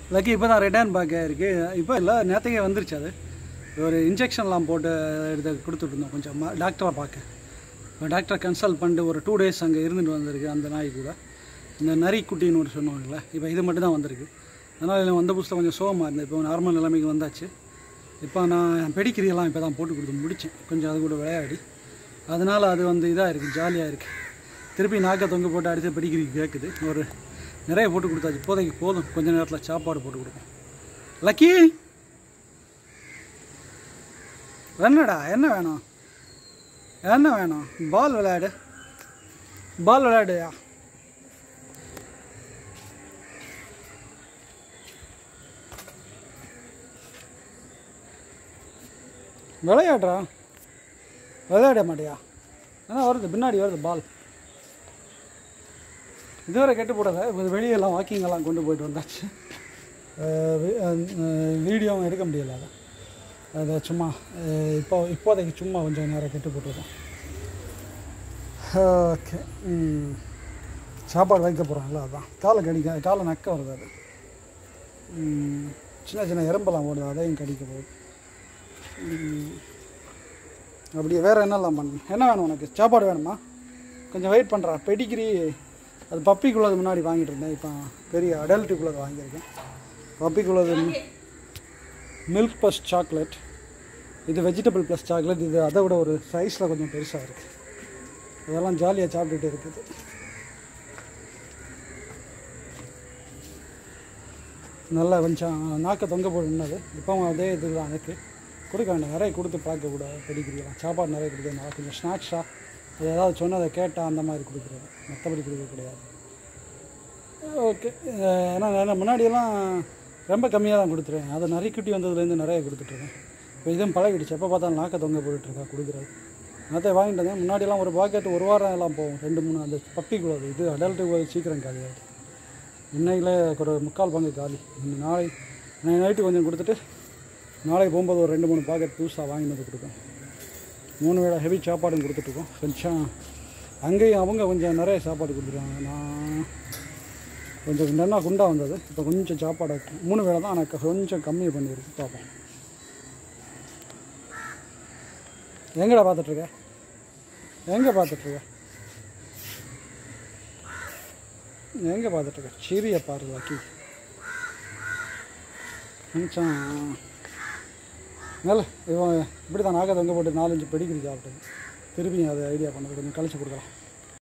Lucky இப்போ தான் return back ஆயிருக்கு இப்போ இல்லை நேற்றுக்கே வந்துருச்சு அது ஒரு இன்ஜெக்ஷன்லாம் போட்டு எடுத்து கொடுத்துட்டு இருந்தோம் கொஞ்சம் டாக்டரை பார்க்க இப்போ டாக்டரை கன்சல்ட் பண்ணிட்டு ஒரு டூ டேஸ் அங்கே இருந்துட்டு வந்திருக்கு அந்த நாய் கூட இந்த நரி குட்டின்னு ஒரு சொன்னாங்கல்ல இப்போ இது மட்டும் தான் வந்திருக்கு அதனால் இதில் வந்த புதுசில் கொஞ்சம் சோகமாக இருந்தது இப்போ நார்மல் நிலைமைக்கு வந்தாச்சு இப்போ நான் பெடிக்கிரியெல்லாம் இப்போ தான் போட்டு கொடுத்து முடித்தேன் கொஞ்சம் அது கூட விளையாடி அதனால் அது வந்து இதாக இருக்குது ஜாலியாக இருக்குது திருப்பி நாக்கை தொங்க போட்டு அடித்து பெடிக்கிரி கேட்குது ஒரு நிறைய போட்டு கொடுத்தாச்சு இப்போதைக்கு போதும் கொஞ்ச நேரத்தில் சாப்பாடு போட்டு கொடுப்போம் லக்கி என்னடா என்ன வேணும் என்ன வேணும் பால் விளையாடு பால் விளையாடுயா விளையாடுறா விளையாட மாட்டியா ஏன்னா வருது பின்னாடி வருது பால் இதுவரை கெட்டு போடாத இது வெளியெல்லாம் வாக்கிங் எல்லாம் கொண்டு போயிட்டு வந்தாச்சு அஹ் வி- அஹ் வீடியோவும் எடுக்க முடியல அதை அதை சும்மா அஹ் இப்போ இப்போதைக்கு சும்மா கொஞ்சம் நேரம் கெட்டு போட்டுருக்கோம் ஓகே ம். சாப்பாடு வைக்க போகிறோம்ல அதான் காலை கடிக்க காலை நக்க வருது அது ம். சின்ன சின்ன எறும்பெல்லாம் ஓடுது அதையும் கடிக்க போகுது ம். அப்படியே வேறு என்னெல்லாம் பண்ணணும் என்ன வேணும் உனக்கு சாப்பாடு வேணுமா கொஞ்சம் வெயிட் பண்ணுறா பெடிகிரி அது பப்பிக்குள்ளது முன்னாடி வாங்கிட்டு இருந்தேன் இப்போ பெரிய அடல்ட்டுக்குள்ளது வாங்கியிருக்கேன் பப்பிக்குள்ளது மில்க் ப்ளஸ் சாக்லேட் இது வெஜிடபிள் ப்ளஸ் சாக்லேட் இது அதை விட ஒரு சைஸில் கொஞ்சம் பெருசாக இருக்குது இதெல்லாம் ஜாலியாக சாப்பிட்டுட்டு இருக்குது நல்லா கொஞ்சம் நாக்க தொங்க போடுனது இப்போவும் அதே இது தான் எனக்கு கொடுக்க வேண்டாம் நிறைய கொடுத்து பார்க்கக்கூடாது பெடிக்கிறீங்க சாப்பாடு நிறைய கொடுக்க கொஞ்சம் ஸ்நாக்ஸாக அது ஏதாவது சொன்னதை கேட்டால் அந்த மாதிரி கொடுக்குறது மற்றபடி கொடுக்க கிடையாது ஓகே ஏன்னா நான் முன்னாடியெல்லாம் ரொம்ப கம்மியாக தான் கொடுத்துருவேன் அது நிறைய குட்டி வந்ததுலேருந்து நிறைய கொடுத்துட்ருக்கேன் இப்போ இதுவும் பழகிடுச்சு எப்போ பார்த்தாலும் நாக்க தொங்க போட்டுட்ருக்கா கொடுக்குறது அதை வாங்கிட்டு வந்தேன் முன்னாடியெல்லாம் ஒரு பாக்கெட் ஒரு வாரம் எல்லாம் போகும் ரெண்டு மூணு அந்த பப்பிக்குள்ளது இது அடல்ட்டு சீக்கிரம் காலியாகுது இன்னையில் ஒரு முக்கால் பங்கு காலி இன்னும் நாளை இன்னைக்கு நைட்டு கொஞ்சம் கொடுத்துட்டு நாளைக்கு போகும்போது ஒரு ரெண்டு மூணு பாக்கெட் புதுசாக வாங்கிட்டு வந்து கொடுப்பேன் மூணு வேளை ஹெவி சாப்பாடும் கொடுத்துட்ருக்கோம் கொஞ்சம் அங்கேயும் அவங்க கொஞ்சம் நிறைய சாப்பாடு கொடுத்துருவாங்க நான் கொஞ்சம் நல்லா குண்டாக வந்தது இப்போ கொஞ்சம் சாப்பாடு மூணு வேளை தான் ஆனால் கொஞ்சம் கம்மி பண்ணியிருக்கு பார்ப்போம் எங்கடா பார்த்துட்ருக்க எங்கே பார்த்துட்ருக்க எங்கே பார்த்துட்ருக்க சிறிய பாரு லக்கி கொஞ்சம் நல்ல இவன் இப்படி தான் நாகை தொங்க போட்டு நாலஞ்சு பெடிக்கிரி சாப்பிட்டது திருப்பியும் அதை ஐடியா பண்ணது கொஞ்சம் கழிச்சு கொடுக்கலாம்